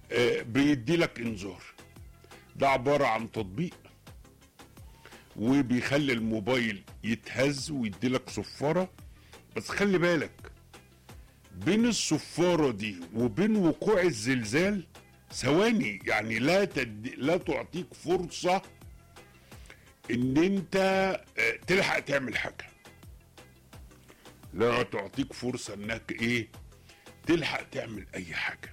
آه، بيدي لك انذار ده عباره عن تطبيق وبيخلي الموبايل يتهز ويدي لك صفاره بس خلي بالك بين الصفاره دي وبين وقوع الزلزال ثواني يعني لا تد... لا تعطيك فرصه ان انت آه، تلحق تعمل حاجه لا تعطيك فرصه انك ايه تلحق تعمل اي حاجه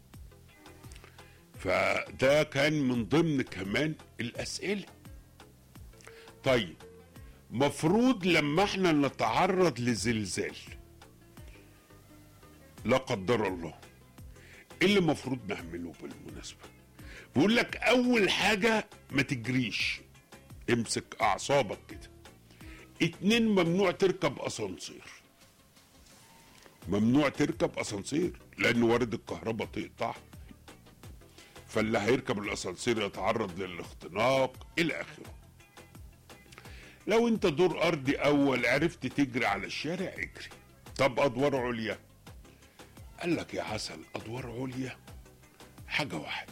فده كان من ضمن كمان الاسئله طيب مفروض لما احنا نتعرض لزلزال لا قدر الله ايه اللي المفروض نعمله بالمناسبه بيقول لك اول حاجه ما تجريش امسك اعصابك كده اتنين ممنوع تركب اسانسير ممنوع تركب اسانسير لان وارد الكهرباء تقطع فاللي هيركب الاسانسير يتعرض للاختناق الى اخره لو انت دور ارضي اول عرفت تجري على الشارع اجري طب ادوار عليا قال لك يا عسل ادوار عليا حاجه واحده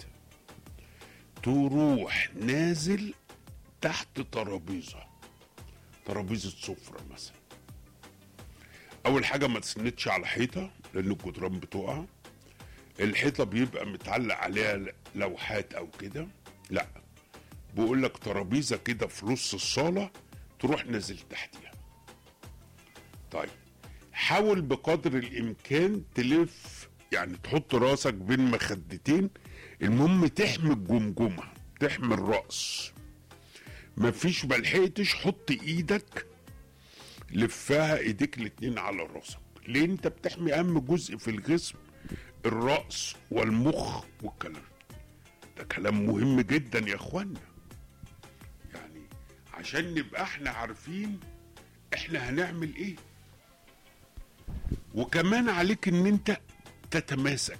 تروح نازل تحت ترابيزه ترابيزه سفره مثلا اول حاجه ما تسندش على حيطه لان الجدران بتقع الحيطه بيبقى متعلق عليها لوحات او كده لا بيقول لك ترابيزه كده في نص الصاله تروح نازل تحتيها طيب حاول بقدر الامكان تلف يعني تحط راسك بين مخدتين المهم تحمي الجمجمه تحمي الراس مفيش ملحقتش حط ايدك لفها ايديك الاتنين على راسك ليه انت بتحمي اهم جزء في الجسم الراس والمخ والكلام ده كلام مهم جدا يا اخوانا يعني عشان نبقى احنا عارفين احنا هنعمل ايه وكمان عليك ان انت تتماسك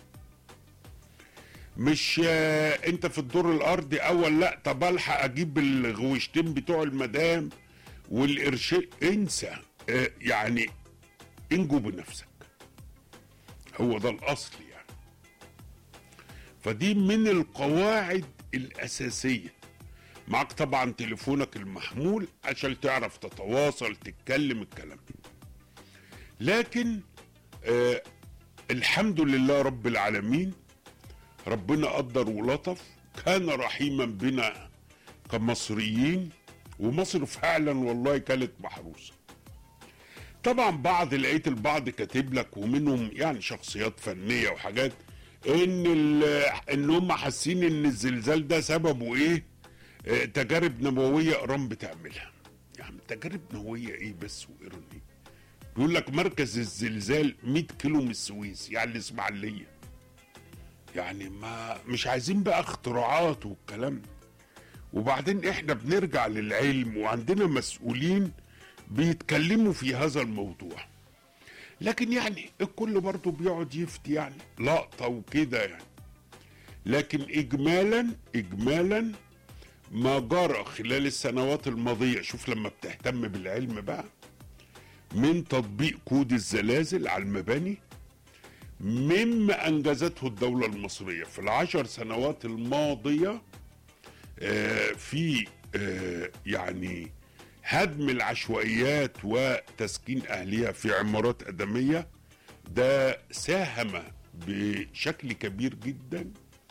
مش آه، انت في الدور الارضي اول لا طب الحق اجيب الغوشتين بتوع المدام والقرشين انسى آه، يعني انجو بنفسك هو ده الاصل يعني فدي من القواعد الاساسيه معك طبعا تليفونك المحمول عشان تعرف تتواصل تتكلم الكلام ده. لكن آه الحمد لله رب العالمين ربنا قدر ولطف كان رحيما بنا كمصريين ومصر فعلا والله كانت محروسه طبعا بعض لقيت البعض كاتب لك ومنهم يعني شخصيات فنيه وحاجات ان ال- ان هم حاسين ان الزلزال ده سببه ايه آه، تجارب نوويه ايران بتعملها يعني تجارب نوويه ايه بس وايران ايه بيقول لك مركز الزلزال 100 كيلو من السويس يعني الاسماعيليه يعني ما مش عايزين بقى اختراعات والكلام ده وبعدين احنا بنرجع للعلم وعندنا مسؤولين بيتكلموا في هذا الموضوع لكن يعني الكل برضه بيقعد يفتي يعني لقطه وكده يعني لكن اجمالا اجمالا ما جرى خلال السنوات الماضيه شوف لما بتهتم بالعلم بقى من تطبيق كود الزلازل على المباني مما انجزته الدوله المصريه في العشر سنوات الماضيه آه، في آه، يعني هدم العشوائيات وتسكين اهلها في عمارات ادميه ده ساهم بشكل كبير جدا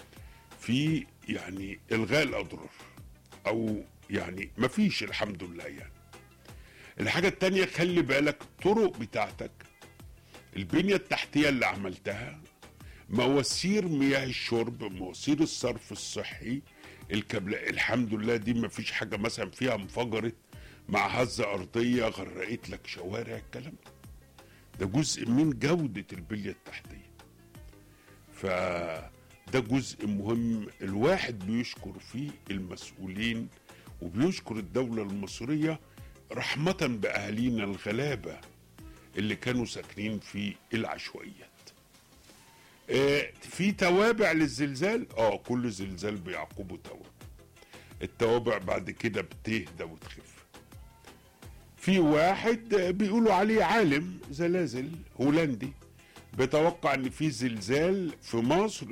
في يعني الغاء الاضرار او يعني مفيش الحمد لله يعني الحاجه التانية خلي بالك الطرق بتاعتك البنيه التحتيه اللي عملتها مواسير مياه الشرب مواسير الصرف الصحي الكابل الحمد لله دي ما فيش حاجه مثلا فيها انفجرت مع هزه ارضيه غرقت لك شوارع الكلام ده ده جزء من جوده البنيه التحتيه فده جزء مهم الواحد بيشكر فيه المسؤولين وبيشكر الدوله المصريه رحمه باهالينا الغلابه اللي كانوا ساكنين في العشوائيات آه، في توابع للزلزال اه كل زلزال بيعقبه توابع التوابع بعد كده بتهدى وتخف في واحد آه، بيقولوا عليه عالم زلازل هولندي بيتوقع ان في زلزال في مصر